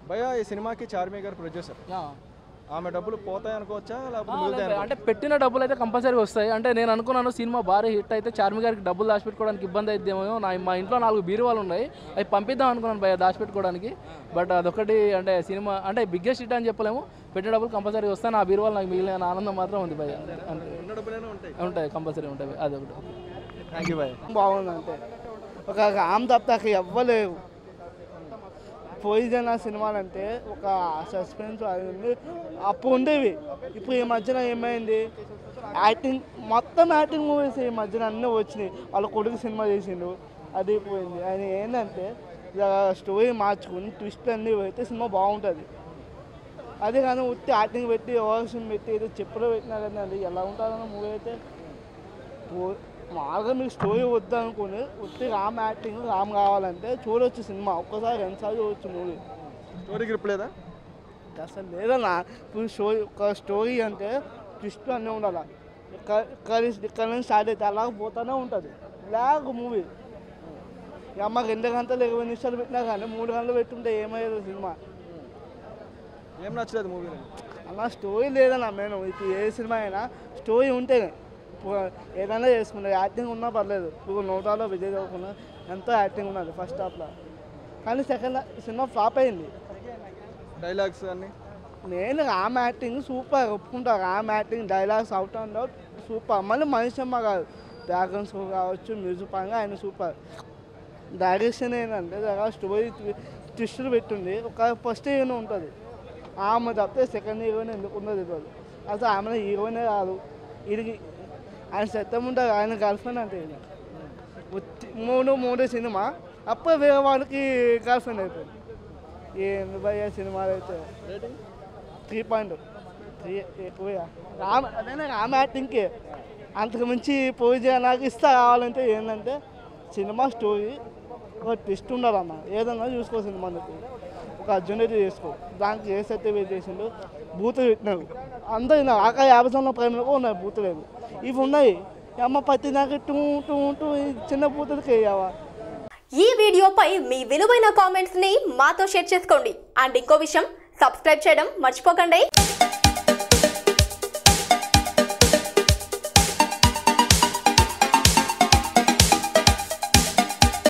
భయ ఈ సినిమాకి చార్మి గారు ప్రొడ్యూసర్ యా. ఆమె డబ్బులు పోతాయి అనుకోవచ్చా లేకపోతే ఆ, మిగులుతాయి లేదు, అంటే పెట్టిన డబ్బులు అయితే కంపల్సరీ వస్తాయి అంటే నేను అనుకున్నాను సినిమా భారీ హిట్ అయితే చార్మి గారికి డబ్బులు దాచిపెట్టుకోవడానికి ఇబ్బంది అయిద్దేమో నా మా ఇంట్లో నాలుగు బీరువాలు ఉన్నాయి అవి పంపిద్దాం అనుకున్నాను భయ దాచిపెట్టుకోవడానికి బట్ అదొకటి అంటే సినిమా అంటే బిగ్గెస్ట్ హిట్ అని చెప్పలేము పెట్టిన డబ్బులు కంపల్సరీ వస్తాయి నా బీరువాలు నాకు మిగిలిన ఆనందం మాత్రం ఉంది భయ అంతే ఉన్న డబ్బులైనా ఉంటాయి ఉంటాయి కంపల్సరీ ఉంటాయి అదొకటి థ్యాంక్ యూ భయ బాగుంది అంతే ఒక రామ్ తప్ప అక్కడ ఎవ్వలేరు పోయిజన్ ఆ సినిమాలు అంటే ఒక సస్పెన్స్ అది ఉంది అప్పుడు ఉండేవి ఇప్పుడు ఈ మధ్యన ఏమైంది యాక్టింగ్ మొత్తం యాక్టింగ్ మూవీస్ ఈ మధ్యన అన్నీ వచ్చినాయి వాళ్ళ కొడుకు సినిమా చేసిండు అది పోయింది ఆయన ఏంటంటే స్టోరీ మార్చుకుని ట్విస్ట్ అన్నీ పెడితే సినిమా బాగుంటుంది అదే కానీ ఉత్తి యాక్టింగ్ పెట్టి ఓవర్షన్ పెట్టి ఏదో చెప్పులో పెట్టినా కానీ అది ఎలా ఉంటుందన్న మూవీ అయితే పో- మామూలుగా మీకు స్టోరీ వద్దనుకుని ఉత్తి రామ్ యాక్టింగ్ రామ్ కావాలంటే చూడొచ్చు సినిమా ఒక్కసారి రెండుసార్లు చూడొచ్చు మూవీ స్టోరీ గ్రిప్ లేదా అసలు లేదన్నా ఇప్పుడు స్టోరీ ఒక స్టోరీ అంటే ట్విస్ట్ అన్నీ ఉండాలి ఇక్కడ ఇక్కడ నుంచి- ఇక్కడ నుంచి స్టార్ట్ అయితే అలాగ పోతూనే ఉంటుంది లాగ్ మూవీ ఈ అమ్మ రెండు గంటలు ఇరవై నిమిషాలు పెట్టినా కానీ మూడు గంటలు పెట్టుంటే ఏమయ్యేది సినిమా ఏం నచ్చలేదు మూవీలో అలా స్టోరీ లేదన్నా నేను ఇప్పుడు ఏ సినిమా అయినా స్టోరీ ఉంటేనే ఇప్పుడు ఏదైనా చేసుకుంటా యాక్టింగ్ ఉన్నా పర్లేదు ఇప్పుడు నోటాలో విజయ్ దేవరకొండ ఎంతో యాక్టింగ్ ఉన్నది ఫస్ట్ హాఫ్లో కానీ సెకండ్ సినిమా ఫ్లాప్ అయింది డైలాగ్స్ అన్ని నేను రామ్ యాక్టింగ్ సూపర్ ఒప్పుకుంటా Ram acting dialogues out and out super మళ్ళీ మనిషి అమ్మ కాదు బ్యాక్గ్రౌండ్ స్కోర్ కావచ్చు మ్యూజిక్ పరంగా ఆయన సూపర్ డైరెక్షన్ ఏంటంటే దగ్గర స్టోరీ ట్విస్టులు పెట్టింది ఒక ఫస్ట్ హీరోయిన్ ఉంటుంది ఆమె తప్పితే సెకండ్ హీరోయిన్ ఎందుకు ఉన్నది తెలియదు అసలు ఆమె హీరోయినే కాదు ఇది ఆయన సత్యం ఉంటుంది ఆయన గర్ల్ ఫ్రెండ్ అంటే ఈయన. ఉత్తి- మూడు మూడు సినిమా అప్పుడు వేరే వాళ్ళకి గర్ల్ ఫ్రెండ్ అయిపోయింది ఏంది భయ్య సినిమాలు అయితే త్రీ పాయింట్ త్రీ ఎక్కువ రామ్ అదే రామ్ యాక్టింగ్కి అంతకు మించి పోయి నాకు ఇస్తా కావాలంటే ఏంటంటే సినిమా స్టోరీ ఒక ట్విస్ట్ ఉండాలన్న ఏదన్నా చూసుకో సినిమా నీకు ఒక అర్జున్ రెడ్డి చేసుకో దానికి ఏ సర్టిఫికేట్ చేసిండు బూతులు పెట్టినారు అందరూ విన్నారు. ఆక యాభై సంవత్సరాల ప్రేమలో కూడా ఉన్నాయి బూతులేదు ఇవి ఉన్నాయి ఈ అమ్మ పత్తి నాకు టూ టూ టూ ఈ చిన్న బూతులకి వేయవా ఈ వీడియోపై మీ విలువైన కామెంట్స్ ని మాతో షేర్ చేసుకోండి అండ్ ఇంకో విషయం సబ్స్క్రైబ్ చేయడం మర్చిపోకండి